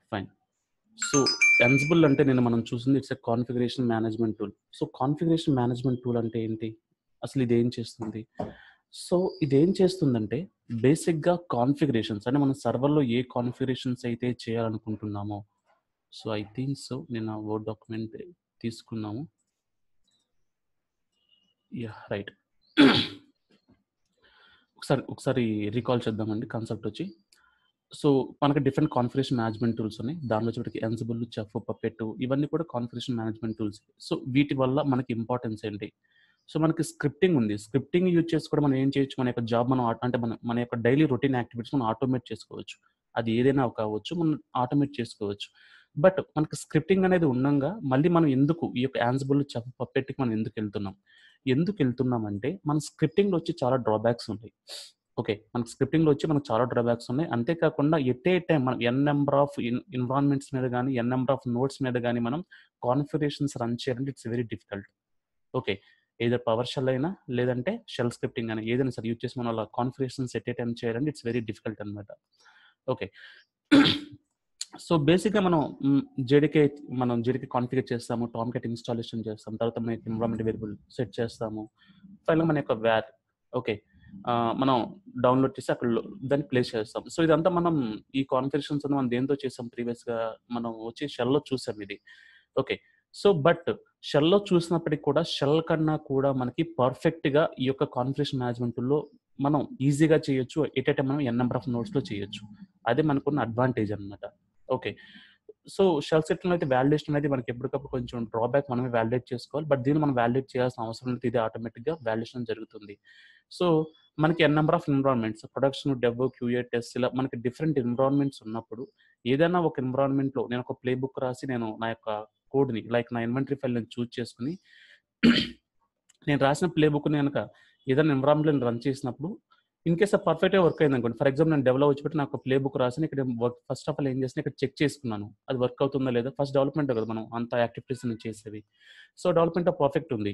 Fine so ఎన్సిబుల్ అంటే నేను మనం చూసింది it's a configuration management tool so configuration management tool అంటే ఏంటి అసలు ఇది ఏం చేస్తుంది సో ఇది ఏం చేస్తుందంటే బేసిక్గా కాన్ఫిగరేషన్స్ అంటే మనం సర్వర్లో ఏ కాన్ఫిగరేషన్స్ అయితే చేయాలనుకుంటున్నామో సో ఐ థింక్ సో నేను ఆ వర్డ్ డాక్యుమెంట్ తీసుకున్నాము యా రైట్ ఒకసారి ఒకసారి రీకాల్ చేద్దామండి కాన్సెప్ట్ వచ్చి సో మనకి డిఫరెంట్ కాన్ఫిగరేషన్ మేనేజ్మెంట్ టూల్స్ ఉన్నాయి దానిలో వచ్చేటికి ఎన్సిబుల్ చెఫ్ పప్పెట్ ఇవన్నీ కూడా కాన్ఫిగరేషన్ మేనేజ్మెంట్ టూల్స్ సో వీటి వల్ల మనకి ఇంపార్టెన్స్ ఏంటి సో మనకి స్క్రిప్టింగ్ ఉంది స్క్రిప్టింగ్ యూజ్ చేసి కూడా మనం ఏం చేయొచ్చు మన యొక్క జాబ్ మనం ఆ- అంటే మన మన యొక్క డైలీ రొటీన్ యాక్టివిటీస్ మనం ఆటోమేట్ చేసుకోవచ్చు అది ఏదైనా కావచ్చు మనం ఆటోమేట్ చేసుకోవచ్చు బట్ మనకి స్క్రిప్టింగ్ అనేది ఉండగా మళ్ళీ మనం ఎందుకు ఈ యొక్క యాన్సిబుల్ చెఫ్ పప్పెట్కి మనం ఎందుకు వెళ్తున్నాం ఎందుకు వెళ్తున్నాం అంటే మన స్క్రిప్టింగ్లో వచ్చి చాలా డ్రాబ్యాక్స్ ఉంటాయి ఓకే మనకి స్క్రిప్టింగ్లో వచ్చి మనకు చాలా డ్రాబ్యాక్స్ ఉన్నాయి అంతేకాకుండా ఎట్ ఏ టైం మనం ఎన్ నెంబర్ ఆఫ్ ఎన్విరాన్మెంట్స్ మీద కానీ ఎన్ నెంబర్ ఆఫ్ నోట్స్ మీద కానీ మనం కాన్ఫిగరేషన్స్ రన్ చేయాలంటే ఇట్స్ వెరీ డిఫికల్ట్ ఓకే ఏదో పవర్ షెల్ అయినా లేదంటే షెల్ స్క్రిప్టింగ్ అయినా ఏదైనా సరే యూజ్ చేసి మనం అలా కాన్ఫిగరేషన్స్ ఎట్ ఏ టైం చేయాలంటే ఇట్స్ వెరీ డిఫికల్ట్ అనమాట ఓకే సో బేసిక్గా మనం జేడికే మనం జేడికే కాన్ఫిగర్ చేస్తాము టామ్ కెట్ ఇన్స్టాలేషన్ చేస్తాం తర్వాత మన ఎన్విరాన్మెంట్ వేరియబుల్ సెట్ చేస్తాము ఫైనల్గా మన యొక్క వ్యార్ ఓకే మనం డౌన్లోడ్ చేసి అక్కడ లో- దాన్ని ప్లేస్ చేస్తాం సో ఇదంతా మనం ఈ కాన్ఫిగరేషన్స్ మనం దేంతో చేసాం ప్రీవియస్గా మనం వచ్చి షెల్లో చూసాం ఇది ఓకే సో బట్ షెల్లో చూసినప్పటికి కూడా షెల్ కన్నా కూడా మనకి పర్ఫెక్ట్ గా ఈ యొక్క కాన్ఫిగరేషన్ మేనేజ్మెంట్ లో మనం ఈజీగా చేయొచ్చు ఎట్ టైం మనం ఎన్ నెంబర్ ఆఫ్ నోట్స్ లో చేయొచ్చు అదే మనకున్న అడ్వాంటేజ్ అన్నమాట ఓకే సో షెల్ సెట్ లో అయితే వ్యాలిడేషన్ అనేది మనకి ఎప్పటికప్పుడు కొంచెం డ్రాబ్యాక్ మనమే వ్యాలిడేట్ చేసుకోవాలి బట్ దీన్ని మనం వ్యాలిడేట్ చేయాల్సిన అవసరం లేదు ఇది ఆటోమేటిక్ గా వ్యాలిడేషన్ జరుగుతుంది సో మనకి n number of environments production dev QA test ఇలా మనకి డిఫరెంట్ ఎన్విరాన్మెంట్స్ ఉన్నప్పుడు ఏదైనా ఒక ఎన్విరాన్మెంట్ లో నేను ఒక ప్లే బుక్ రాసి నేను నా యొక్క కోడ్ని లైక్ నా ఇన్వెంటరీ ఫైల్ నేను చూస్ చేసుకుని నేను రాసిన ప్లే బుక్ కనుక ఏదైనా ఎన్విరాన్మెంట్ రన్ చేసినప్పుడు ఇన్ కేస్ పర్ఫెక్ట్గా వర్క్ అయింది అనుకోండి ఫర్ ఎగ్జాంపుల్ నేను డెవలప్ వచ్చి పెట్టి నాకు ప్లే బుక్ రాసిన ఇక్కడ వర్క్ ఫస్ట్ ఆఫ్ ఆల్ ఏం చేసిన ఇక్కడ చెక్ చేసుకున్నాను అది వర్క్ అవుతుందా లేదా ఫస్ట్ డెవలప్మెంట్ కదా మనం అంత యాక్టివిటీస్ చేసేవి సో డెవలప్మెంట్ పర్ఫెక్ట్ ఉంది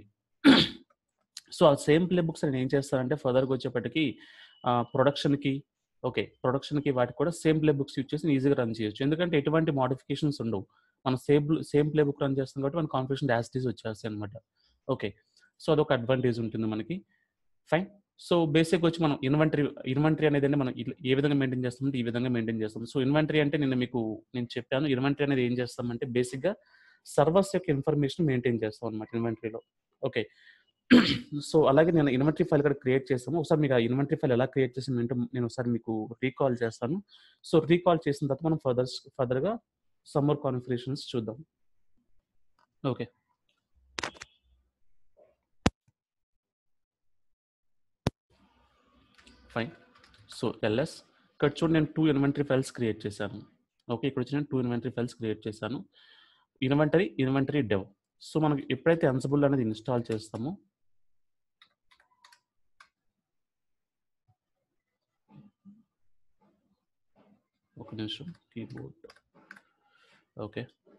సో ఆ సేమ్ ప్లే బుక్స్ నేను ఏం చేస్తానంటే ఫర్దర్గా వచ్చేప్పటికి ప్రొడక్షన్కి ఓకే ప్రొడక్షన్కి వాటికి కూడా సేమ్ ప్లే బుక్స్ యూజ్ చేసి ఈజీగా రన్ చేయొచ్చు ఎందుకంటే ఎటువంటి మోడిఫికేషన్స్ ఉండవు మనం same same playbook run చేస్తాం కాబట్టి మన కాన్ఫిగరేషన్ యాసిటీస్ వచ్చేస్తాయి అనమాట ఓకే సో అదొక అడ్వాంటేజ్ ఉంటుంది మనకి ఫైన్ సో బేసిక్ వచ్చి మనం ఇన్వెంటరీ ఇన్వెంటరీ అనేది అంటే మనం ఇట్లా ఏ విధంగా మెయింటైన్ చేస్తామంటే ఈ విధంగా మెయింటైన్ చేస్తాం సో ఇన్వెంటరీ అంటే నేను మీకు నేను చెప్పాను ఇన్వెంటరీ అనేది ఏం చేస్తామంటే బేసిక్గా సర్వర్స్ యొక్క ఇన్ఫర్మేషన్ మెయింటైన్ చేస్తాం అనమాట ఇన్వెంటరీలో ఓకే సో అలాగే నేను ఇన్వెంటరీ ఫైల్ కూడా క్రియేట్ చేస్తాము ఒకసారి మీకు ఆ ఇన్వెంటరీ ఫైల్ ఎలా క్రియేట్ చేసి ఏంటో నేను ఒకసారి మీకు రీకాల్ చేస్తాను సో రీకాల్ చేసిన తర్వాత మనం ఫర్దర్ ఫర్దర్గా సమ్మర్ కాన్ఫిగరేషన్స్ చూద్దాం ఓకే ఫైన్ సో ఎల్ఎస్ ఇక్కడ చూడండి నేను టూ ఇన్వెంటరీ ఫైల్స్ క్రియేట్ చేశాను ఓకే ఇక్కడ వచ్చి నేను టూ ఇన్వెంటరీ ఫైల్స్ క్రియేట్ చేశాను ఇన్వెంటరీ ఇన్వెంటరీ డెవ్ సో మనకి ఎప్పుడైతే అన్సబుల్ అనేది ఇన్స్టాల్ చేస్తామో ఒక నిమిషం కీబోర్డ్ ఓకే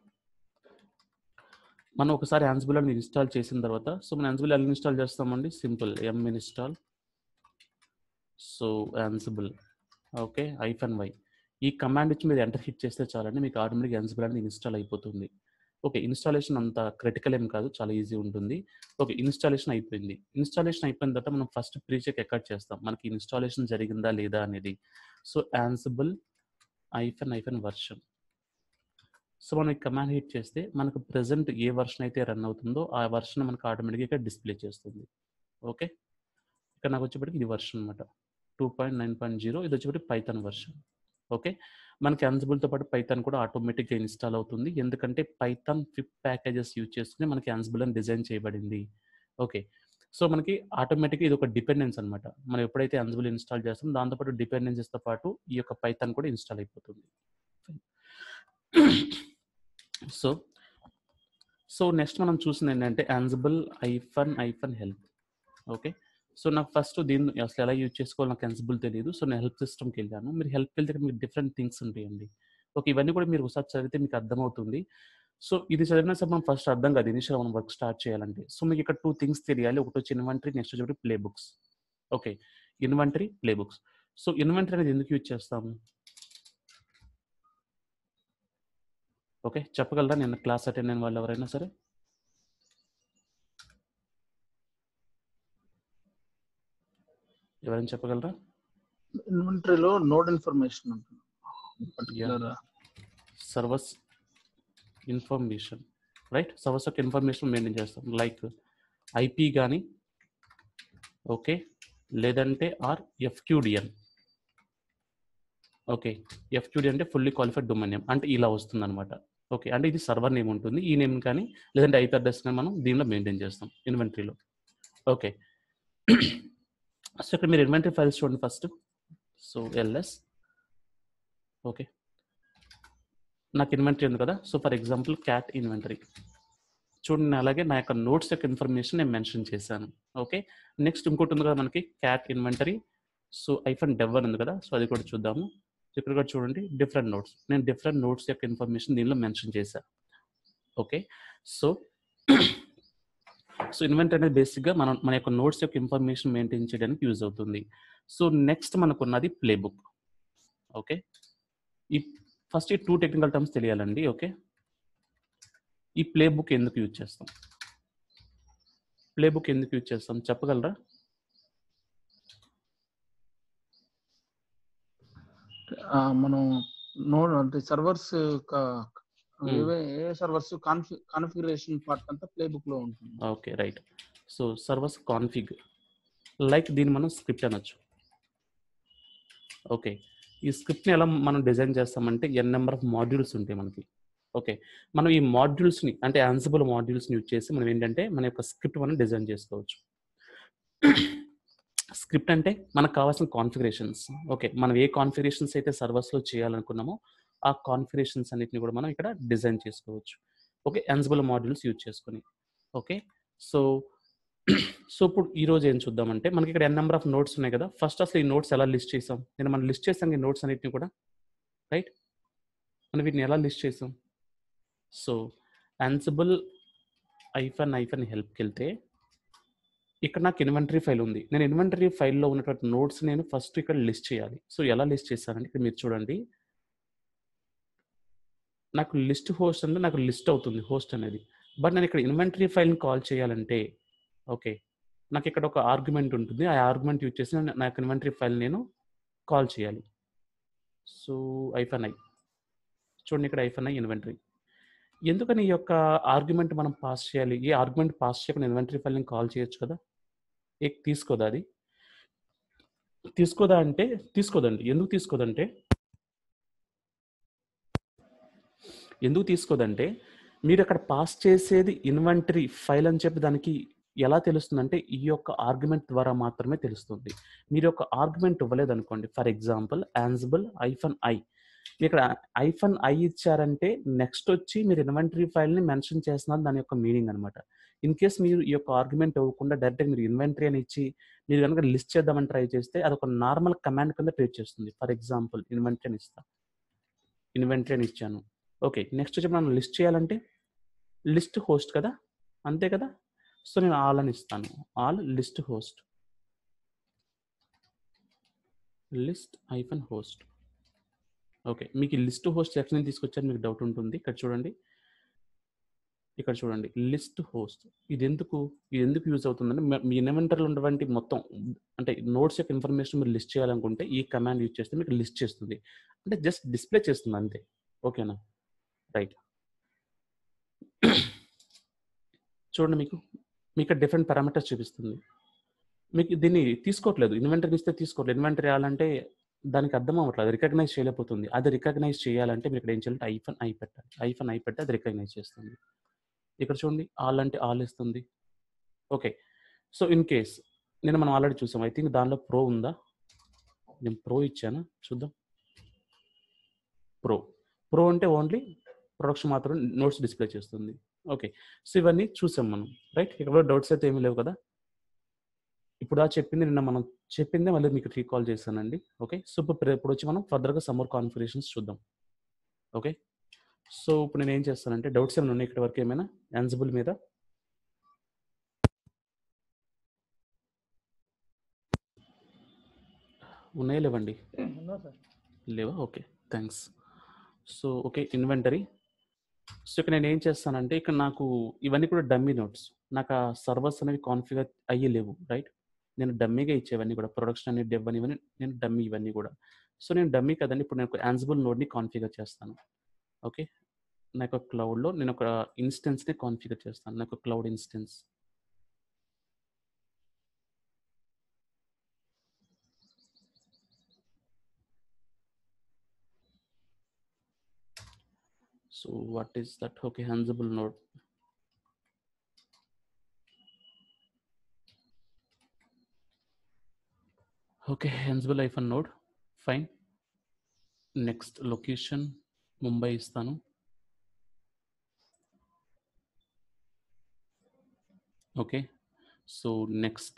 మనం ఒకసారి యాన్సిబుల్ అని ఇన్స్టాల్ చేసిన తర్వాత సో మనం యాన్సిబుల్ ఎలా ఇన్స్టాల్ చేస్తామండి simple yum install so Ansible okay hyphen y ఈ కమాండ్ ఇచ్చి మీరు ఎంటర్ హిట్ చేస్తే చాలండి మీకు ఆటోమేటిక్ యాన్సిబుల్ అనేది ఇన్స్టాల్ అయిపోతుంది ఓకే ఇన్స్టాలేషన్ అంత క్రిటికల్ ఏం కాదు చాలా ఈజీ ఉంటుంది ఓకే ఇన్స్టాలేషన్ అయిపోయింది ఇన్స్టాలేషన్ అయిపోయిన తర్వాత మనం ఫస్ట్ ప్రీ చెక్ ఎక్కడ చేస్తాం మనకి ఇన్స్టాలేషన్ జరిగిందా లేదా అనేది so Ansible hyphen hyphen version so మనం ఈ కమాండ్ హిట్ చేస్తే మనకు ప్రెసెంట్ ఏ వర్షన్ అయితే రన్ అవుతుందో ఆ వర్షన్ మనకు ఆటోమేటిక్గా ఇక్కడ డిస్ప్లే చేస్తుంది ఓకే ఇక్కడ నాకు వచ్చేప్పటికి ఇది వర్షన్ అనమాట two point nine point zero ఇది వచ్చేప్పటికి పైథాన్ వర్షన్ ఓకే మనకి అన్సిబుల్తో పాటు పైథాన్ కూడా ఆటోమేటిక్గా ఇన్స్టాల్ అవుతుంది ఎందుకంటే పైథాన్ ఫిప్ ప్యాకేజెస్ యూజ్ చేసుకుని మనకి అన్సిబుల్ అని డిజైన్ చేయబడింది ఓకే సో మనకి ఆటోమేటిక్గా ఇది ఒక డిపెండెన్స్ అనమాట మనం ఎప్పుడైతే అన్సిబుల్ ఇన్స్టాల్ చేస్తాం దాంతోపాటు డిపెండెన్సెస్తో పాటు ఈ యొక్క పైథాన్ కూడా ఇన్స్టాల్ అయిపోతుంది సో సో నెక్స్ట్ మనం చూసింది ఏంటంటే Ansible hyphen hyphen help okay so నాకు ఫస్ట్ దీన్ని అసలు ఎలా యూజ్ చేసుకోవాలో నాకు యాన్సిబుల్ తెలియదు సో నేను హెల్ప్ సిస్టమ్కి వెళ్ళాను మీరు హెల్ప్ వెళ్తే మీకు డిఫరెంట్ థింగ్స్ ఉంటాయండి ఓకే ఇవన్నీ కూడా మీరు ఒకసారి చదివితే మీకు అర్థమవుతుంది సో ఇది చదివిన సరే మనం ఫస్ట్ అర్థం కాదు ఇనిషియల్ మనం వర్క్ స్టార్ట్ చేయాలంటే సో మీకు ఇక్కడ టూ థింగ్స్ తెలియాలి ఒకటి వచ్చి ఇన్వెంటరీ నెక్స్ట్ వచ్చి playbooks okay inventory playbooks so inventory అనేది ఎందుకు యూజ్ చేస్తాము ఓకే చెప్పగలరా నిన్న క్లాస్ అటెండ్ అయిన వాళ్ళు ఎవరైనా సరే ఎవరైనా చెప్పగలరా ఇన్వెంటరీలో నోడ్ ఇన్ఫర్మేషన్ ఉంటుంది particular servers information right servers యొక్క ఇన్ఫర్మేషన్ మెయింటైన్ చేస్తాం లైక్ ఐపీ కానీ ఓకే లేదంటే ఆర్ ఎఫ్క్యూడిఎన్ ఓకే ఎఫ్క్యూడి అంటే ఫుల్లీ క్వాలిఫైడ్ డొమైన్ నేమ్ అంటే ఇలా వస్తుంది అనమాట ఓకే అంటే ఇది సర్వర్ నేమ్ ఉంటుంది ఈ నేమ్ కానీ లేదంటే ఐపీ అడ్రస్ కానీ మనం దీనిలో మెయింటైన్ చేస్తాం ఇన్వెంటరీలో ఓకే సో ఇక్కడ మీరు ఇన్వెంటరీ ఫైల్స్ చూడండి ఫస్ట్ సో ఎల్ఎస్ ఓకే నాకు ఇన్వెంటరీ ఉంది కదా so for example cat inventory చూడండి అలాగే నా యొక్క నోట్స్ యొక్క ఇన్ఫర్మేషన్ నేను మెన్షన్ చేశాను ఓకే నెక్స్ట్ ఇంకోటి ఉంది కదా మనకి cat inventory so hyphen dev అని ఉంది కదా సో అది కూడా చూద్దాము సో ఇక్కడ కూడా చూడండి డిఫరెంట్ నోట్స్ నేను డిఫరెంట్ నోట్స్ యొక్క ఇన్ఫర్మేషన్ దీనిలో మెన్షన్ చేశాను ఓకే సో సో ఇన్వెంటరీ అనేది బేసిక్గా మనం మన యొక్క నోట్స్ యొక్క ఇన్ఫర్మేషన్ మెయింటైన్ చేయడానికి యూజ్ అవుతుంది సో నెక్స్ట్ మనకున్నది ప్లే బుక్ ఓకే ఈ ఫస్ట్ ఈ టూ టెక్నికల్ టర్మ్స్ తెలియాలండి ఓకే ఈ ప్లే బుక్ ఎందుకు యూజ్ చేస్తాం ప్లే బుక్ ఎందుకు యూజ్ చేస్తాం చెప్పగలరా మనం నోడ్ అంటే సర్వర్స్ Hmm. ఏవే ఏ సర్వర్స్ కాన్ఫిగరేషన్ పార్ట్ అంతా ప్లే బుక్ లో ఉంటుంది okay right so servers config like దీన్ని మనం స్క్రిప్ట్ అనొచ్చు ఓకే ఈ స్క్రిప్ట్ని ఎలా మనం డిజైన్ చేస్తామంటే ఎన్ నెంబర్ ఆఫ్ మాడ్యూల్స్ ఉంటాయి మనకి ఓకే మనం ఈ మాడ్యూల్స్ని అంటే ఆన్సిబుల్ మాడ్యూల్స్ని యూజ్ చేసి మనం ఏంటంటే మన యొక్క స్క్రిప్ట్ మనం డిజైన్ చేసుకోవచ్చు స్క్రిప్ట్ అంటే మనకు కావాల్సిన కాన్ఫిగరేషన్స్ ఓకే మనం ఏ కాన్ఫిగరేషన్స్ అయితే సర్వర్స్లో చేయాలనుకున్నామో ఆ కాన్ఫిగరేషన్స్ అన్నిటిని కూడా మనం ఇక్కడ డిజైన్ చేసుకోవచ్చు ఓకే ఎన్సిబుల్ మాడ్యూల్స్ యూజ్ చేసుకొని ఓకే సో సో ఇప్పుడు ఈ రోజు ఏం చూద్దామంటే మనకి ఇక్కడ ఎన్ నెంబర్ ఆఫ్ నోట్స్ ఉన్నాయి కదా ఫస్ట్ అసలు ఈ నోట్స్ ఎలా లిస్ట్ చేసాం నేను మనం లిస్ట్ చేసాం ఈ నోట్స్ అన్నిటిని కూడా రైట్ మనం వీటిని ఎలా లిస్ట్ చేసాం సో అన్సిబుల్ ఐఫన్ ఐఫన్ హెల్ప్కి వెళ్తే ఇక్కడ నాకు ఇన్వెంటరీ ఫైల్ ఉంది నేను ఇన్వెంటరీ ఫైల్లో ఉన్నటువంటి నోట్స్ నేను ఫస్ట్ ఇక్కడ లిస్ట్ చేయాలి సో ఎలా లిస్ట్ చేశానంటే ఇక్కడ మీరు చూడండి నాకు లిస్ట్ హోస్ట్ అంటే నాకు లిస్ట్ అవుతుంది హోస్ట్ అనేది బట్ నేను ఇక్కడ ఇన్వెంటరీ ఫైల్ని కాల్ చేయాలంటే ఓకే నాకు ఇక్కడ ఒక ఆర్గ్యుమెంట్ ఉంటుంది ఆ ఆర్గ్యుమెంట్ యూజ్ చేసి నేను నాకు ఇన్వెంటరీ ఫైల్ నేను కాల్ చేయాలి సో ఐఫన్ ఐ చూడండి ఇక్కడ ఐఫన్ ఐ ఇన్వెంటరీ ఎందుకని ఈ యొక్క ఆర్గ్యుమెంట్ మనం పాస్ చేయాలి ఈ ఆర్గ్యుమెంట్ పాస్ చేయకుండా ఇన్వెంటరీ ఫైల్ని కాల్ చేయొచ్చు కదా ఏ తీసుకోదా అది తీసుకోదా అంటే తీసుకోదండి ఎందుకు తీసుకోదంటే ఎందుకు తీసుకోదంటే మీరు అక్కడ పాస్ చేసేది ఇన్వెంటరీ ఫైల్ అని చెప్పి దానికి ఎలా తెలుస్తుందంటే ఈ యొక్క ఆర్గ్యుమెంట్ ద్వారా మాత్రమే తెలుస్తుంది మీరు ఒక ఆర్గ్యుమెంట్ ఇవ్వలేదు అనుకోండి for example Ansible hyphen i ఇక్కడ ఐఫన్ ఐ ఇచ్చారంటే నెక్స్ట్ వచ్చి మీరు ఇన్వెంటరీ ఫైల్ని మెన్షన్ చేస్తున్నారు దాని యొక్క మీనింగ్ అనమాట ఇన్ కేస్ మీరు ఈ యొక్క ఆర్గ్యుమెంట్ ఇవ్వకుండా డైరెక్ట్గా మీరు ఇన్వెంటరీ అని ఇచ్చి మీరు కనుక లిస్ట్ చేద్దామని ట్రై చేస్తే అది ఒక నార్మల్ కమాండ్ కింద ట్రీట్ చేస్తుంది ఫర్ ఎగ్జాంపుల్ ఇన్వెంటరీ అని ఇస్తా ఇన్వెంటరీ అని ఇచ్చాను ఓకే నెక్స్ట్ వచ్చి మనం లిస్ట్ చేయాలంటే లిస్ట్ హోస్ట్ కదా అంతే కదా సో నేను ఆల్ అని ఇస్తాను all list host list hyphen host okay మీకు ఈ లిస్ట్ హోస్ట్ ఎక్కడ నుంచి తీసుకొచ్చారు మీకు డౌట్ ఉంటుంది ఇక్కడ చూడండి ఇక్కడ చూడండి లిస్ట్ హోస్ట్ ఇది ఎందుకు ఇది ఎందుకు యూజ్ అవుతుందంటే మ- మీ ఇన్వెంటర్లో ఉన్నటువంటి మొత్తం అంటే నోట్స్ యొక్క ఇన్ఫర్మేషన్ మీరు లిస్ట్ చేయాలనుకుంటే ఈ కమాండ్ యూజ్ చేస్తే మీకు లిస్ట్ చేస్తుంది అంటే జస్ట్ డిస్ప్లే చేస్తుంది అంతే ఓకేనా రైట్ చూడండి మీకు మీకు డిఫరెంట్ పారామీటర్స్ చూపిస్తుంది మీకు దీన్ని తీసుకోవట్లేదు ఇన్వెంటరీ ఇస్తే తీసుకోవట్లేదు ఇన్వెంటరీ చేయాలంటే దానికి అర్థం అవ్వట్లేదు రికగ్నైజ్ చేయలేకపోతుంది అది రికగ్నైజ్ చేయాలంటే మీరు ఇక్కడ ఏం చేయాలంటే ఐఫన్ ఐ పెట్టాలి ఐఫన్ ఐ పెట్టి అది రికగ్నైజ్ చేస్తుంది ఇక్కడ చూడండి ఆల్ అంటే ఆల్ ఇస్తుంది ఓకే సో ఇన్ కేస్ నేను మనం ఆల్రెడీ చూసాం ఐ థింక్ దానిలో ప్రో ఉందా నేను ప్రో ఇచ్చాను చూద్దాం ప్రో ప్రో అంటే ఓన్లీ ప్రొడక్షన్ మాత్రం నోట్స్ డిస్ప్లే చేస్తుంది ఓకే సో ఇవన్నీ చూసాం మనం రైట్ ఇక్కడ డౌట్స్ అయితే ఏమీ లేవు కదా ఇప్పుడు ఆ చెప్పింది నిన్న మనం చెప్పిందే మళ్ళీ మీకు రీకాల్ చేశానండి ఓకే సో ఇప్పుడు ఇప్పుడు వచ్చి మనం ఫర్దర్గా సమ్మర్ కాన్ఫిగరేషన్స్ చూద్దాం ఓకే సో ఇప్పుడు నేను ఏం చేస్తానంటే డౌట్స్ ఏమైనా ఉన్నాయి ఇక్కడ వరకు ఏమైనా యాన్సిబుల్ మీద ఉన్నాయా లేవండి లేవా okay thanks so okay inventory so ఇక్కడ నేను ఏం చేస్తానంటే ఇక్కడ నాకు ఇవన్నీ కూడా డమ్మీ నోట్స్ నాకు ఆ సర్వర్స్ అనేవి కాన్ఫిగర్ అయ్యి లేవు రైట్ నేను డమ్మీగా ఇచ్చేవన్నీ కూడా ప్రొడక్షన్ అనే డెవ్ అని ఇవన్నీ నేను డమ్మీ ఇవన్నీ కూడా సో నేను డమ్మీ కదండి ఇప్పుడు నేను యాన్సిబుల్ నోడ్ని కాన్ఫిగర్ చేస్తాను ఓకే నాకు క్లౌడ్లో నేను ఒక ఇన్స్టెన్స్ని కాన్ఫిగర్ చేస్తాను నాకు cloud instance So what is that? Okay, Ansible node. Okay, Ansible hyphen node. Fine. Next location, Mumbai ఇస్తాను okay so next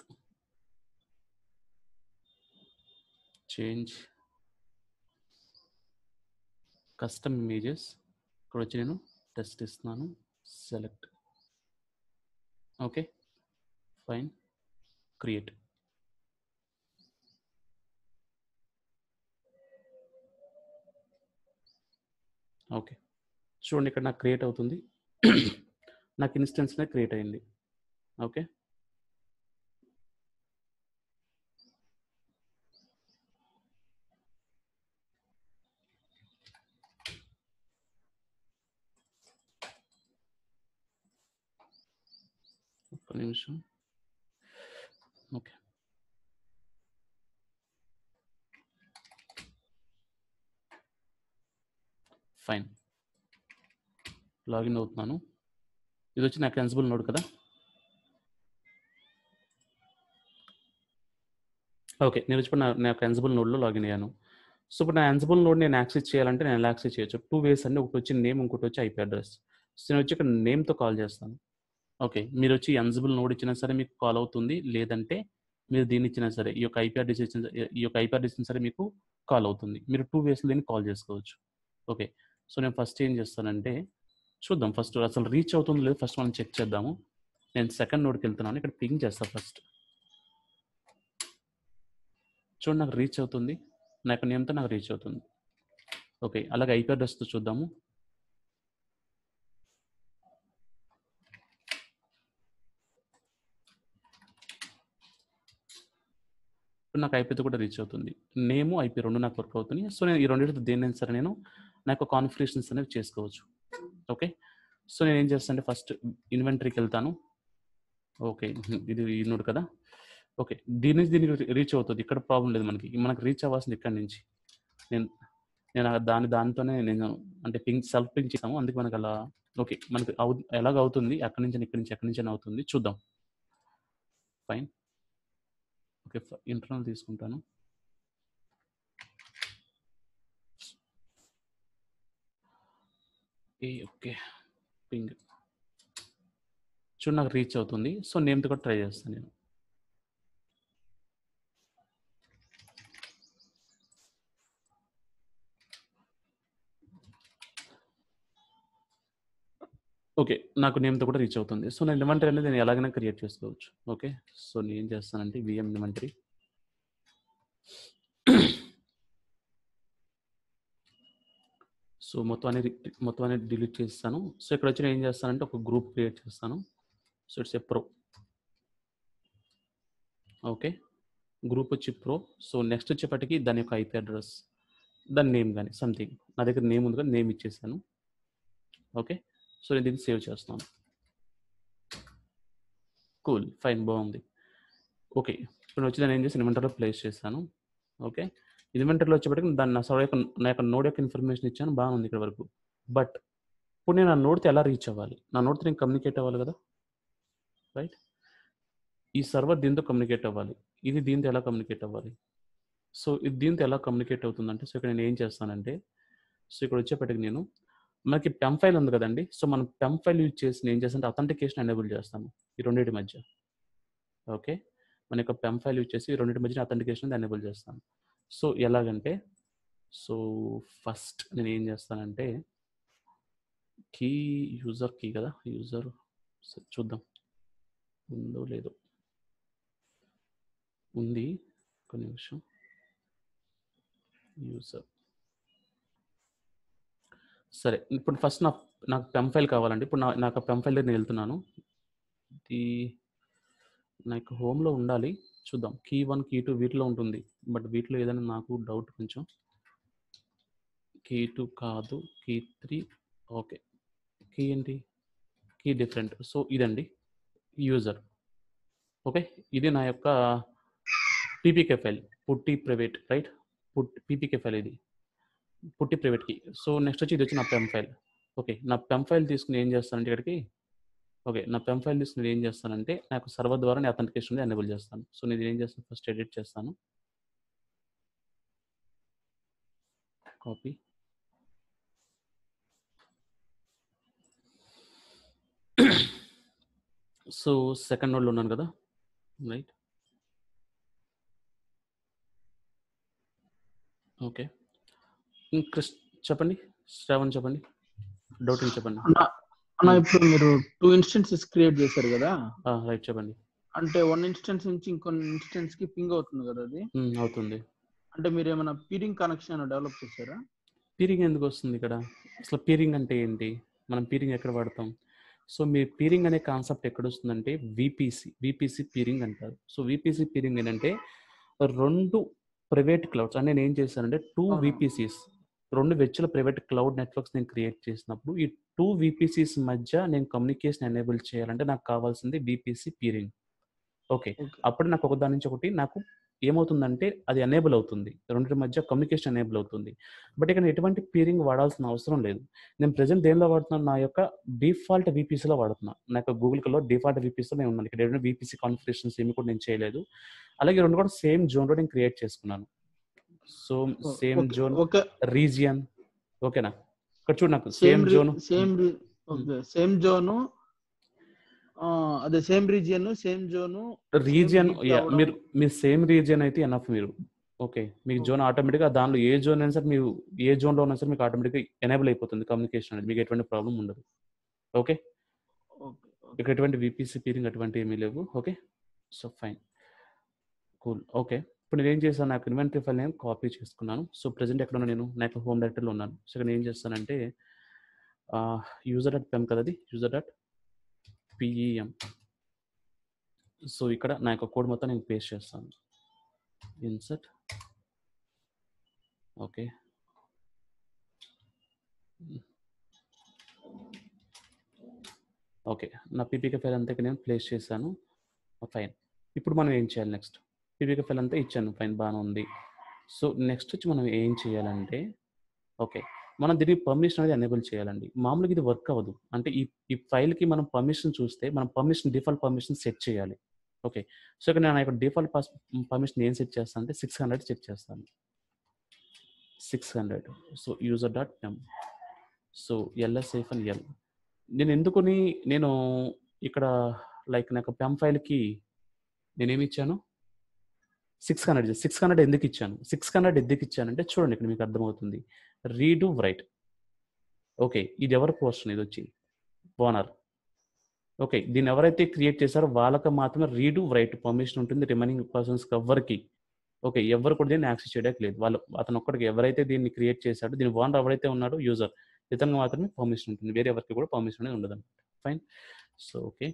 change custom images ఇక్కడ వచ్చి నేను టెస్ట్ ఇస్తున్నాను select okay fine create okay చూడండి ఇక్కడ నాకు క్రియేట్ అవుతుంది నాకు ఇన్స్టెన్స్నే క్రియేట్ అయింది ఓకే ఒక్క నిమిషం ఓకే ఫైన్ లాగిన్ అవుతున్నాను ఇది వచ్చి నాకు ఎన్సిబుల్ నోడ్ కదా ఓకే నేను వచ్చి ఇప్పుడు నా నాకు ఎన్సిబుల్ నోడ్లో లాగిన్ అయ్యాను సో ఇప్పుడు నా ఎన్సిబుల్ నోడ్ నేను యాక్సెస్ చేయాలంటే నేను ఎలా యాక్సెస్ చేయొచ్చు టూ వేస్ అండి ఒకటి వచ్చి నేమ్ ఇంకోటి వచ్చి ఐపీ అడ్రస్ సో నేను వచ్చి ఇక్కడ నేమ్తో కాల్ చేస్తాను ఓకే మీరు వచ్చి ఎన్సిబుల్ నోడ్ ఇచ్చినా సరే మీకు కాల్ అవుతుంది లేదంటే మీరు దీన్ని ఇచ్చినా సరే ఈ యొక్క ఐపీ అడ్రస్ ఇచ్చిన ఈ యొక్క ఐపీ అడ్రస్ ఇచ్చినా సరే మీకు కాల్ అవుతుంది మీరు టూ వేస్లో దీన్ని కాల్ చేసుకోవచ్చు ఓకే సో నేను ఫస్ట్ ఏం చేస్తానంటే చూద్దాం ఫస్ట్ అసలు రీచ్ అవుతుందో లేదో ఫస్ట్ మనం చెక్ చేద్దాము నేను సెకండ్ నోడ్కి వెళ్తున్నాను ఇక్కడ పింగ్ చేస్తాను ఫస్ట్ చూడండి నాకు రీచ్ అవుతుంది నా యొక్క నేమ్తో నాకు రీచ్ అవుతుంది ఓకే అలాగే ఐపీ అడ్రస్తో చూద్దాము ఇప్పుడు నాకు ఐపీతో కూడా రీచ్ అవుతుంది నేము ఐపీ రెండు నాకు వర్క్ అవుతుంది సో నేను ఈ రెండింటితో దేన్నైనా సరే నేను నా యొక్క కాన్ఫిగరేషన్స్ అనేవి చేసుకోవచ్చు ఓకే సో నేను ఏం చేస్తాను అంటే ఫస్ట్ ఇన్వెంటరీకి వెళ్తాను ఓకే ఇది ఈ నోడ్ కదా ఓకే దీని నుంచి దీనికి రీచ్ అవుతుంది ఇక్కడ ప్రాబ్లం లేదు మనకి మనకి రీచ్ అవ్వాల్సింది ఇక్కడ నుంచి నేను నేను ఆ దాని దానితోనే నేను అంటే పింక్ సెల్ఫ్ పింక్ చేసాము అందుకే మనకి అలా ఓకే మనకి అవు ఎలాగ అవుతుంది అక్కడి నుంచి ఇక్కడి నుంచి ఎక్కడి నుంచి అయినా అవుతుంది చూద్దాం ఫైన్ ఓకే ఇంటర్నల్ తీసుకుంటాను ఏ ఓకే పింగ్ చూడు నాకు రీచ్ అవుతుంది సో నేమ్తో కూడా ట్రై చేస్తాను నేను ఓకే నాకు నేమ్తో కూడా రీచ్ అవుతుంది సో నేను ఇన్వెంటరీ అనేది నేను ఎలాగైనా క్రియేట్ చేసుకోవచ్చు ఓకే సో నేను ఏం చేస్తానంటే విఎం ఇన్వెంటరీ సో మొత్తం అనేది మొత్తం అనేది డిలీట్ చేస్తాను సో ఇక్కడ వచ్చి నేను ఏం చేస్తానంటే ఒక గ్రూప్ క్రియేట్ చేస్తాను so it's a pro okay group వచ్చి ప్రో సో నెక్స్ట్ వచ్చేపటికి దాని యొక్క ఐపీ అడ్రస్ దాని నేమ్ కానీ సంథింగ్ నా దగ్గర నేమ్ ఉంది కానీ నేమ్ ఇచ్చేసాను ఓకే సో నేను దీన్ని సేవ్ చేస్తున్నాను కూల్ ఫైన్ బాగుంది ఓకే ఇప్పుడు వచ్చి నేను ఏం చేసి ఇన్వెంటర్లో ప్లేస్ చేశాను ఓకే ఇన్వెంటర్లో వచ్చేప్పటికి దాన్ని నా సర్వర్ యొక్క నా యొక్క నోడ్ యొక్క ఇన్ఫర్మేషన్ ఇచ్చాను బాగుంది ఇక్కడ వరకు బట్ ఇప్పుడు నేను ఆ నోడ్తో ఎలా రీచ్ అవ్వాలి నా నోడ్తో నేను కమ్యూనికేట్ అవ్వాలి కదా రైట్ ఈ సర్వర్ దీంతో కమ్యూనికేట్ అవ్వాలి ఇది దీంతో ఎలా కమ్యూనికేట్ అవ్వాలి సో ఇది దీంతో ఎలా కమ్యూనికేట్ అవుతుందంటే సో ఇక్కడ నేను ఏం చేస్తానంటే సో ఇక్కడ వచ్చేప్పటికి నేను మనకి పెమ్ ఫైల్ ఉంది కదండి సో మనం పెమ్ ఫైల్ యూజ్ చేసి నేను ఏం చేస్తానంటే అథెంటికేషన్ ఎనేబుల్ చేస్తాను ఈ రెండింటి మధ్య ఓకే మన యొక్క పెమ్ ఫైల్ యూజ్ చేసి ఈ రెండింటి మధ్య అథెంటికేషన్ ఎనేబుల్ చేస్తాను సో ఎలాగంటే సో ఫస్ట్ నేను ఏం చేస్తానంటే కీ యూజర్ కీ కదా యూజర్ చూద్దాం ఉందో లేదో ఉంది ఒక నిమిషం యూజర్ సరే ఇప్పుడు ఫస్ట్ నా నాకు పెమ్ ఫైల్ కావాలండి ఇప్పుడు నా నాకు పెమ్ ఫైల్ దగ్గర నేను వెళ్తున్నాను ఇది నాకు హోమ్లో ఉండాలి చూద్దాం కీ వన్ కీ టూ వీటిలో ఉంటుంది బట్ వీటిలో ఏదైనా నాకు డౌట్ కొంచెం కీ టూ కాదు కీ త్రీ ఓకే కీ ఏంటి కీ డిఫరెంట్ సో ఇదండి యూజర్ ఓకే ఇది నా యొక్క PPK file PuTTY private right put PPK file ఇది పుట్టి ప్రైవేట్కి సో నెక్స్ట్ వచ్చి ఇది వచ్చి నా పెమ్ ఫైల్ ఓకే నా పెమ్ ఫైల్ తీసుకుని ఏం చేస్తానంటే ఇక్కడికి ఓకే నా పెమ్ ఫైల్ తీసుకుని ఏం చేస్తానంటే నాకు సర్వర్ ద్వారా నేను అథెంటికేషన్ ఎనేబుల్ చేస్తాను సో నేను ఏం చేస్తాను ఫస్ట్ ఎడిట్ చేస్తాను కాపీ సో సెకండ్ నోడ్లో ఉన్నాను కదా రైట్ ఓకే క్రిస్ చెప్పండి శ్రావణ్ చెప్పండి డౌట్ ఏంటి చెప్పండి అన్న అన్న ఇప్పుడు మీరు టూ ఇన్స్టెన్సెస్ క్రియేట్ చేశారు కదా రైట్ చెప్పండి అంటే వన్ ఇన్స్టెన్స్ నుంచి ఇంకొన్ని ఇన్స్టెన్స్ కి పింగ్ అవుతుంది కదా అది ఉమ్, అవుతుంది అంటే మీరు ఏమైనా పీరింగ్ కనెక్షన్ డెవలప్ చేశారా పీరింగ్ ఎందుకు వస్తుంది ఇక్కడ అసలు పీరింగ్ అంటే ఏంటి మనం పీరింగ్ ఎక్కడ వాడతాం సో మీ పీరింగ్ అనే కాన్సెప్ట్ ఎక్కడ వస్తుందంటే విపిసి విపిసి పీరింగ్ అంటారు సో విపిసి పీరింగ్ ఏంటంటే రెండు ప్రైవేట్ క్లౌడ్స్ అంటే నేను ఏం చేశానంటే టూ అవునా. విపిసిస్ రెండు వెచ్చుల ప్రైవేట్ క్లౌడ్ నెట్వర్క్స్ నేను క్రియేట్ చేసినప్పుడు ఈ టూ విపిసిస్ మధ్య నేను కమ్యూనికేషన్ ఎనేబుల్ చేయాలంటే నాకు కావాల్సింది విపిసి పీరింగ్ ఓకే ఓకే అప్పుడు నాకు ఒక దాని నుంచి ఒకటి నాకు ఏమవుతుందంటే అది ఎనేబుల్ అవుతుంది రెండింటి మధ్య కమ్యూనికేషన్ ఎనేబుల్ అవుతుంది బట్ ఇక్కడ ఎటువంటి పీరింగ్ వాడాల్సిన అవసరం లేదు నేను ప్రజెంట్ దేనిలో వాడుతున్నాను నా యొక్క డిఫాల్ట్ విపిసిలో వాడుతున్నాను నా యొక్క గూగుల్లో డిఫాల్ట్ విపిసిలో నేను ఉన్నాను ఇక్కడ ఏమైనా విపిసి కాన్ఫిగరేషన్స్ ఏమి కూడా నేను చేయలేదు అలాగే రెండు కూడా సేమ్ జోన్లో నేను క్రియేట్ చేసుకున్నాను so same okay, zone okay region ఓకేనా ఇక్కడ చూడు నాకు same same zone same okay same zone అదే same region same zone region reach అవ్వడం. మీరు మీరు సేమ్ రీజియన్ అయితే ఎనఫ్ మీరు ఓకే మీకు జోన్ Okay. ఆటోమేటిక్గా దానిలో ఏ జోన్ అయినా సరే మీరు ఏ జోన్లో ఉన్నా సరే మీకు ఆటోమేటిక్గా ఎనేబుల్ అయిపోతుంది కమ్యూనికేషన్ అనేది మీకు ఎటువంటి ప్రాబ్లం ఉండదు ఓకే ఓకే ఇక్కడ ఎటువంటి విపిసి పీరింగ్ అటువంటి ఏమీ లేవు okay so fine cool okay ఇప్పుడు నేను ఏం చేశాను నాకు ఇన్వెంటరీ ఫైల్ నేను కాపీ చేసుకున్నాను సో ప్రజెంట్ ఎక్కడ ఉన్నా నేను నాకు హోమ్ డైరెక్టరీలో ఉన్నాను సో ఇక్కడ నేను ఏం చేస్తానంటే యూజర్ డాట్ పెమ్ కదా అది యూజర్ డాట్ పిఈఎం సో ఇక్కడ నా యొక్క కోడ్ మొత్తం నేను పేస్ట్ చేస్తాను ఇన్సర్ట్ ఓకే ఓకే నా పీపీకే ఫైల్ అంతా ఇక్కడ నేను ప్లేస్ చేశాను ఫైన్ ఇప్పుడు మనం ఏం చేయాలి నెక్స్ట్ పీపీకే ఫైల్ అంతా ఇచ్చాను ఫైన్ బాగానే ఉంది సో నెక్స్ట్ వచ్చి మనం ఏం చేయాలంటే ఓకే మనం దీనికి పర్మిషన్ అనేది ఎనేబుల్ చేయాలండి మామూలుగా ఇది వర్క్ అవ్వదు అంటే ఈ ఈ ఫైల్కి మనం పర్మిషన్ చూస్తే మనం పర్మిషన్ డిఫాల్ట్ పర్మిషన్ సెట్ చేయాలి ఓకే సో ఇక్కడ నేను ఇక్కడ డిఫాల్ట్ పాస్ పర్మిషన్ ఏం సెట్ చేస్తాను అంటే సిక్స్ హండ్రెడ్ సెట్ చేస్తాను six hundred so user dot M so LSF and L నేను ఎందుకుని నేను ఇక్కడ లైక్ నాకు పెమ్ ఫైల్కి నేనేమి ఇచ్చాను సిక్స్ హండ్రెడ్ సిక్స్ హండ్రెడ్ ఎందుకు ఇచ్చాను సిక్స్ హండ్రెడ్ ఎందుకు ఇచ్చానంటే చూడండి ఇక్కడ మీకు అర్థమవుతుంది రీడు రైట్ ఓకే ఇది ఎవరి పోర్షన్ ఇది వచ్చి ఓనర్ ఓకే దీన్ని ఎవరైతే క్రియేట్ చేశారో వాళ్ళకి మాత్రమే రీడు రైట్ పర్మిషన్ ఉంటుంది రిమైనింగ్ పర్సన్స్కి ఎవరికి ఓకే ఎవరు కూడా దీన్ని యాక్సెస్ చేయడానికి లేదు వాళ్ళు అతను ఒక్కడికి ఎవరైతే దీన్ని క్రియేట్ చేశాడో దీని ఓనర్ ఎవరైతే ఉన్నాడో యూజర్ ఇతనికి మాత్రమే పర్మిషన్ ఉంటుంది వేరే ఎవరికి కూడా పర్మిషన్ అనేది ఉండదు అనమాట ఫైన్ సో ఓకే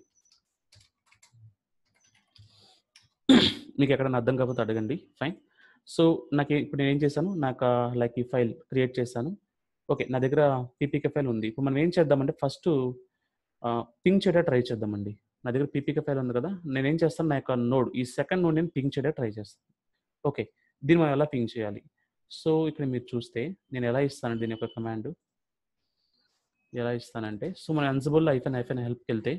మీకు ఎక్కడైనా అర్థం కాకపోతే అడగండి ఫైన్ సో నాకు ఇప్పుడు నేను ఏం చేశాను నాకు లైక్ ఈ ఫైల్ క్రియేట్ చేశాను ఓకే నా దగ్గర పీపీకే ఫైల్ ఉంది ఇప్పుడు మనం ఏం చేద్దామంటే ఫస్ట్ పింక్ చేయడానికి ట్రై చేద్దామండి నా దగ్గర పీపీకే ఫైల్ ఉంది కదా నేను ఏం చేస్తాను నా యొక్క నోడ్ ఈ సెకండ్ నోడ్ నేను పింక్ చేయడానికి ట్రై చేస్తాను ఓకే దీన్ని మనం ఎలా పింక్ చేయాలి సో ఇక్కడ మీరు చూస్తే నేను ఎలా ఇస్తాను దీని యొక్క కమాండ్ ఎలా ఇస్తానంటే సో మన అన్సిబుల్ ఐఫెన్ ఐఫెన్ హెల్ప్కి వెళ్తే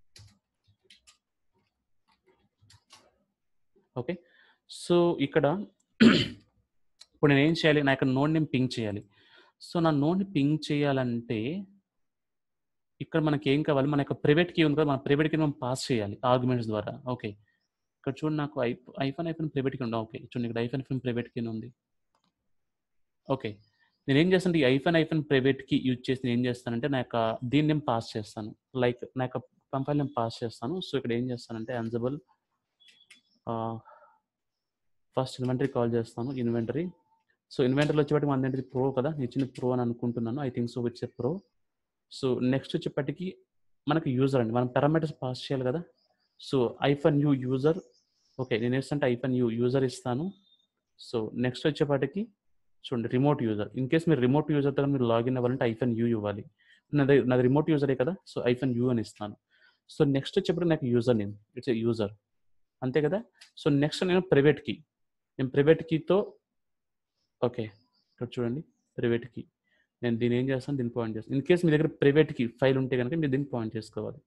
ఓకే సో ఇక్కడ ఇప్పుడు నేను ఏం చేయాలి నా యొక్క నోడ్ నేను పింక్ చేయాలి సో నా నోడ్ని పింక్ చేయాలంటే ఇక్కడ మనకి ఏం కావాలి మన యొక్క ప్రైవేట్ కీ ఉంది కదా మన ప్రైవేట్ కీ మనం పాస్ చేయాలి ఆర్గ్యుమెంట్స్ ద్వారా ఓకే ఇక్కడ చూడండి నాకు i hyphen hyphen private key ఉందా ఓకే చూడండి ఇక్కడ ఐఫోన్ ఐఫోన్ ప్రైవేట్ కీ ఉంది ఓకే నేను ఏం చేస్తాను ఈ ఐఫోన్ ఐఫోన్ ప్రైవేట్ కి యూజ్ చేసి నేను ఏం చేస్తానంటే నా యొక్క దీన్ని నేను పాస్ చేస్తాను లైక్ నా యొక్క కంపైల్ నేను పాస్ చేస్తాను సో ఇక్కడ ఏం చేస్తానంటే అన్జబుల్ ఫస్ట్ ఇన్వెంటరీ కాల్ చేస్తాను ఇన్వెంటరీ సో ఇన్వెంటర్లో వచ్చేప్పటికి మన ఏంటిది ప్రో కదా నేను ఇచ్చింది ప్రో అని అనుకుంటున్నాను I think so it's a pro so next వచ్చేప్పటికి మనకి యూజర్ అండి మనం పారామీటర్స్ పాస్ చేయాలి కదా so hyphen u user okay నేను ఏంటంటే ఐఫన్ యూ యూజర్ ఇస్తాను సో నెక్స్ట్ వచ్చేపాటికి చూడండి రిమోట్ యూజర్ ఇన్ కేస్ మీరు రిమోట్ యూజర్ దగ్గర మీరు లాగిన్ అవ్వాలంటే ఐఫన్ యూ ఇవ్వాలి నాది నాది రిమోట్ యూజరే కదా సో ఐఫన్ యూ అని ఇస్తాను సో నెక్స్ట్ వచ్చేప్పటికి నాకు user name it's a user అంతే కదా సో నెక్స్ట్ నేను ప్రైవేట్ కీ నేను ప్రైవేట్ కీతో ఓకే ఇక్కడ చూడండి ప్రైవేట్ కీ నేను దీన్ని ఏం చేస్తాను దీన్ని పాయింట్ చేస్తాను ఇన్ కేస్ మీ దగ్గర ప్రైవేట్ కీ ఫైల్ ఉంటే కనుక మీరు దీన్ని పాయింట్ చేసుకోవాలి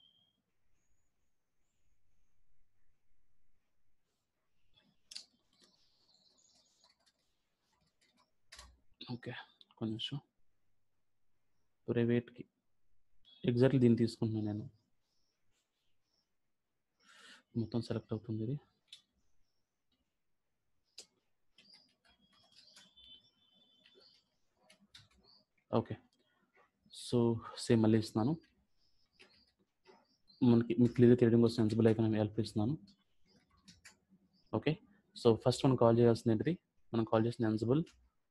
ఓకే కొంచెం నిమిషం ప్రైవేట్కి ఎగ్జాక్ట్లీ దీన్ని తీసుకుంటున్నాను నేను మొత్తం సెలెక్ట్ అవుతుంది ఇది ఓకే సో సేమ్ మళ్ళీ ఇస్తున్నాను మనకి మీకు క్లియర్ తెలియడం కోసం సెన్సిబుల్ అయితే నేను హెల్ప్ ఇస్తున్నాను ఓకే సో ఫస్ట్ మనం కాల్ చేయాల్సింది ఏంటిది మనం కాల్ చేసిన Ansible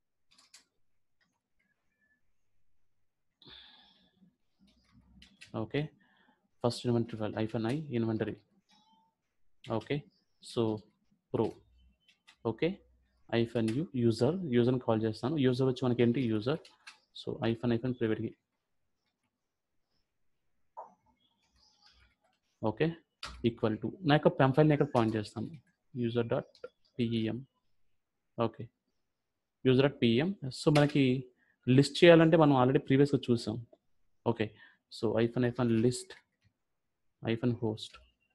okay first inventory file hyphen i inventory okay so pro okay hyphen u user యూజర్ని కాల్ చేస్తాను యూజర్ వచ్చి మనకి ఏంటి యూజర్ సో ఐఫన్ ఐఫన్ ప్రైవేట్కి ఓకే ఈక్వల్ టు నా యొక్క పెమ్ ఫైల్ని ఇక్కడ పాయింట్ చేస్తాను user dot PEM okay user dot PEM so మనకి లిస్ట్ చేయాలంటే మనం ఆల్రెడీ ప్రీవియస్గా చూసాం okay so hyphen hyphen list hyphen host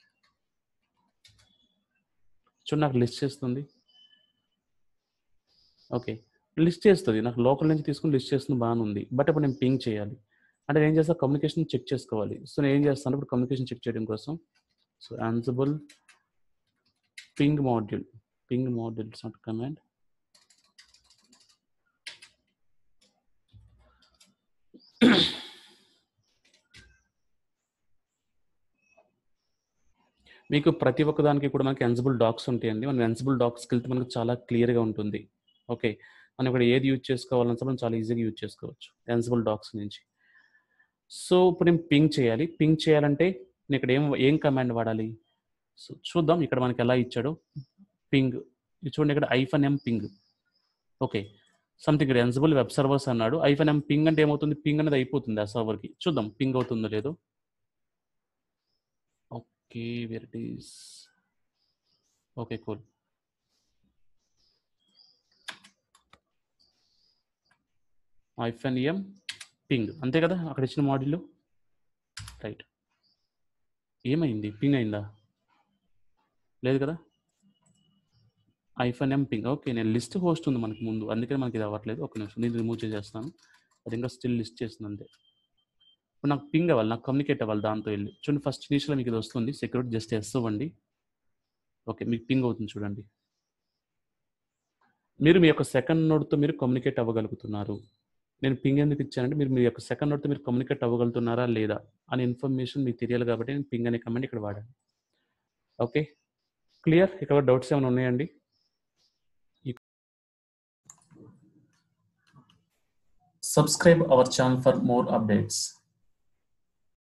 చూడు నాకు లిస్ట్ చేస్తుంది ఓకే లిస్ట్ చేస్తుంది నాకు లోకల్ నుంచి తీసుకుని లిస్ట్ చేస్తుంది బాగానే ఉంది బట్ ఇప్పుడు నేను పింగ్ చేయాలి అంటే నేను ఏం చేస్తా కమ్యూనికేషన్ చెక్ చేసుకోవాలి సో నేను ఏం చేస్తాను ఇప్పుడు కమ్యూనికేషన్ చెక్ చేయడం కోసం so Ansible ping module ping module it's not command మీకు ప్రతి ఒక్క దానికి కూడా మనకి ఎన్సిబుల్ డాక్స్ ఉంటాయండి మన ఎన్సిబుల్ డాక్స్కి వెళ్తే మనకు చాలా క్లియర్గా ఉంటుంది ఓకే మనం ఇక్కడ ఏది యూజ్ చేసుకోవాలని మనం చాలా ఈజీగా యూజ్ చేసుకోవచ్చు ఎన్సిబుల్ డాక్స్ నుంచి సో ఇప్పుడు నేను పింగ్ చేయాలి పింగ్ చేయాలంటే నేను ఇక్కడ ఏం ఏం కమాండ్ వాడాలి సో చూద్దాం ఇక్కడ మనకి ఎలా ఇచ్చాడు పింగ్ చూడండి ఇక్కడ hyphen m ping okay something ఇక్కడ ఎన్సిబుల్ వెబ్ సర్వర్స్ అన్నాడు ఐఫన్ ఎం పింగ్ అంటే ఏమవుతుంది పింగ్ అనేది అయిపోతుంది ఆ సర్వర్కి చూద్దాం పింగ్ అవుతుందో లేదో okay where it is okay cool hyphen m ping అంతే కదా అక్కడ ఇచ్చిన మాడ్యూల్ రైట్ ఏమైంది పింగ్ అయిందా లేదు కదా ఐఫన్ ఎం పింగ్ ఓకే నేను లిస్ట్ హోస్ట్ ఉంది మనకి ముందు అందుకని మనకి ఇది అవ్వట్లేదు ఒక నిమిషం నేను రిమూవ్ చేసేస్తాను అది ఇంకా స్టిల్ లిస్ట్ చేస్తుంది అంతే ఇప్పుడు నాకు పింగ్ అవ్వాలి నాకు కమ్యూనికేట్ అవ్వాలి దాంతో వెళ్ళి చూడండి ఫస్ట్ ఇనీషియల్ మీకు ఇది వస్తుంది సెక్యూరిటీ జస్ట్ ఎస్ ఇవ్వండి ఓకే మీకు పింగ్ అవుతుంది చూడండి మీరు మీ యొక్క సెకండ్ నోడ్తో మీరు కమ్యూనికేట్ అవ్వగలుగుతున్నారు నేను పింగ్ ఎందుకు ఇచ్చానంటే మీరు మీ యొక్క సెకండ్ నోట్తో మీరు కమ్యూనికేట్ అవ్వగలుగుతున్నారా లేదా అనే ఇన్ఫర్మేషన్ మీకు తెలియాలి కాబట్టి నేను పింగ్ అనే కమెంట్ ఇక్కడ వాడాను ఓకే క్లియర్ ఇక్కడ డౌట్స్ ఏమైనా ఉన్నాయండి Subscribe our channel for more updates.